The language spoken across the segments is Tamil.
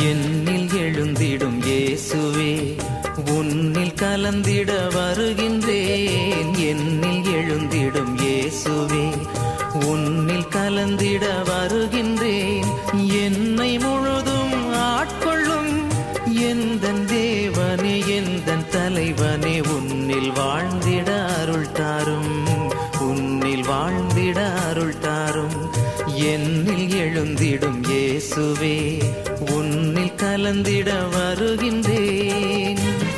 என்னில் எழுந்திடும் இயேசுவே உன்னில் கலந்திட வருகின்றேன் என்னில் எழுந்திடும் இயேசுவே உன்னில் கலந்திட வருகின்றேன் என்னை முழுதும் ஆட்கொள்ளும் எந்தன் தேவனே எந்தன் தலைவனே உன்னில் வாழ்ந்திட அருள் தாரும் உன்னில் வாழ்ந்திட அருள் தாரும் என்னில் எழுந்திடும் இயேசுவே உன்னில் கலந்திட வருகின்றேன்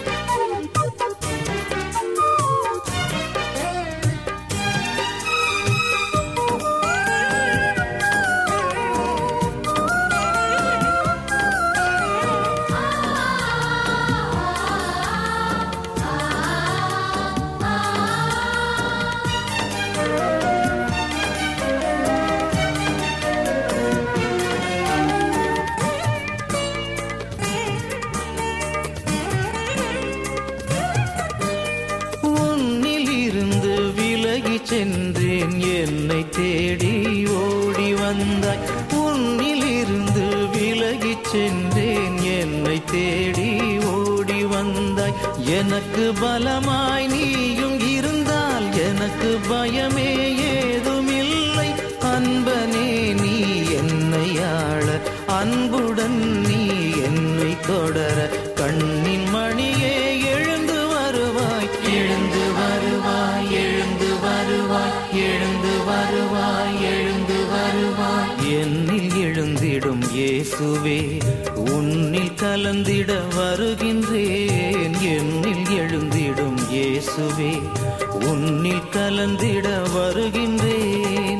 உன்னில் இருந்து விலகி சென்றேன் என்னை தேடி ஓடி வந்தாய் உன்னில் இருந்து விலகி சென்றேன் என்னை தேடி ஓடி வந்தாய் எனக்கு பலமாய் நீயும் இருந்தால் எனக்கு பயமே ஏதுமில்லை அன்பனே நீ என்னை ஆள அன்புடன் நீ என்னை தொடர கண்ணின் மணியே எழுந்து வருவாய் எழுந்து வருவாய் எழுந்து வருவாய் எழுந்து வருவாய் எழுந்து வருவாய் என்னில் எழுந்திடும் இயேசுவே உன்னில் கலந்திட வருகின்றேன் என்னில் எழுந்திடும் இயேசுவே உன்னில் கலந்திட வருகின்றேன்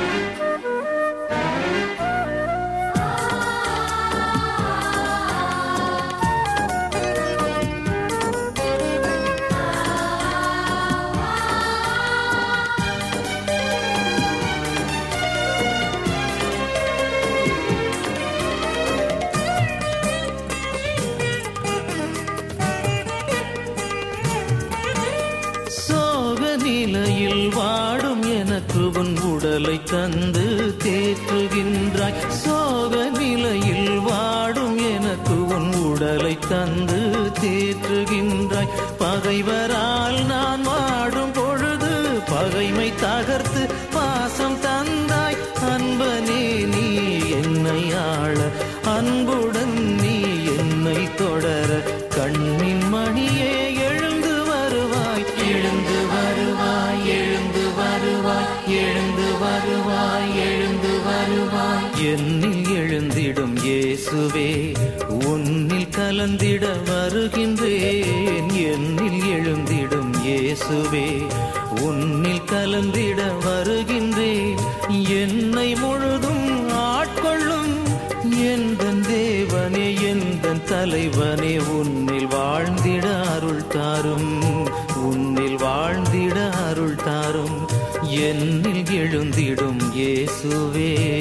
சோக நிலையில் வாடும் எனக்கு உன் உடலை தந்து தேற்றுகின்றாய் சோக நிலையில் வாடும் எனக்கு உன் உடலை தந்து தேற்றுகின்றாய் பகைவரால் நான் வாடும் பொழுது பகைமை தகர்த்து பாசம் தந்தாய் அன்பனே நீ என்னை ஆள அன்புடன் நீ என்னை தொடர கண்ணின் மணியே எழுந்து வருவாய் எழுந்து வருவாய் எழுந்து வருவாய் எழுந்து வருவாய் எழுந்து வருவாய் என்னில் எழுந்திடும் இயேசுவே உன்னில் கலந்திட வருகின்றேன் என்னில் எழுந்திடும் இயேசுவே உன்னில் கலந்திட வருகின்றேன் என்னை முழுதும் ஆட்கொள்ளும் எந்தன் தேவனே எந்தன் தலைவனே உன்னில் வாழ்ந்திட அருள் தாரும் உன்னில் வாழ்ந்திட அருள் தாரும் என்னில் எழுந்திடும் இயேசுவே